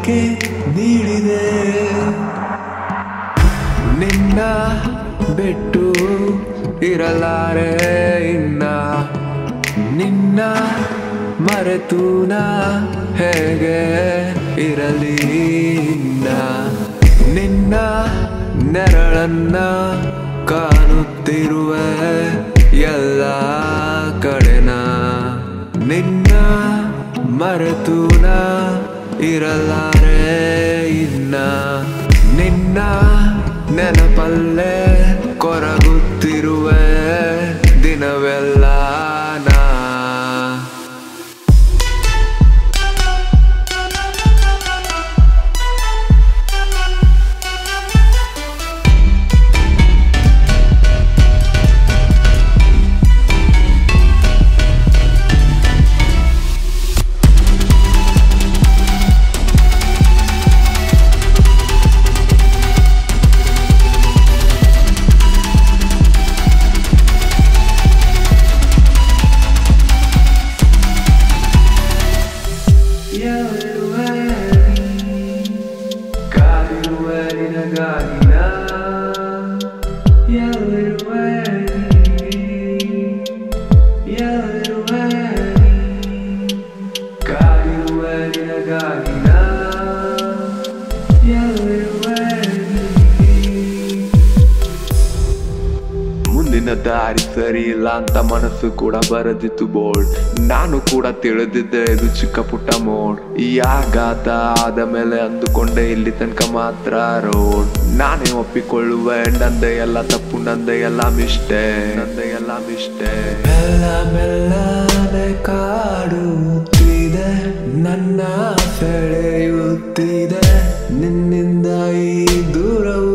ಏಕೆ ನೀಡಿದೆ ನಿನ್ನ ಬಿಟ್ಟು ಇರಲಾರೆ ಇನ್ನ ನಿನ್ನ ಮರೆತು ನಾ ಹೇಗೆ ಇರಲಿ ಇನ್ನ ನಿನ್ನ ನೆರಳನ್ನ ಕಾಣುತ್ತಿರುವೆ ಎಲ್ಲ ಕಡೆನ ನಿನ್ನ ಮರೆತು ನಾ ಇರಲಾರೆ ಇನ್ನ ನಿನ್ನ ನೆನಪಲ್ಲೇ ಕೊರಗುತ್ತಿರುವೆ ದಿನವೆಲ್ಲ ನಾ ಎಲ್ಲಿರುವೆ ಕಾದಿರುವೆ ನಿನಗಾಗಿ ನಾ ಎಲ್ಲಿರುವೆ ಎಲ್ಲಿರುವೆ ಕಾದಿರುವೆ ನಿನಗಾಗಿ ನಾ ಎಲ್ಲಿರುವೆ ಮುಂದಿನ ದಾರಿ ಸರಿ ಇಲ್ಲ ಅಂತ ಮನಸ್ಸು ಕೂಡ ಬರೆದಿತ್ತು ಬೋರ್ಡ್ ನಾನು ಕೂಡ ತಿಳಿದಿದ್ದೆ ಇದು ಚಿಕ್ಕ ಪುಟ್ಟ ಮೋಡ್ ಈ ಆಘಾತ ಆದ ಮೇಲೆ ಅಂದುಕೊಂಡೆ ಇಲ್ಲಿ ತನಕ ಮಾತ್ರ ರೋಡ್ ನಾನೇ ಒಪ್ಪಿಕೊಳ್ಳುವೆ ನಂದೆ ಎಲ್ಲ ತಪ್ಪು ನಂದೆ ಎಲ್ಲ ಮಿಷ್ಟೆ ನಂದೆ ಎಲ್ಲ ಮಿಷ್ಟೆ ಮೆಲ್ಲ ಮೆಲ್ಲನೆ ಕಾಡುತ್ತಿದೆ ನನ್ನ ಸೆಳೆಯುತ್ತಿದೆ ನಿನ್ನಿಂದ ಈ ದೂರವು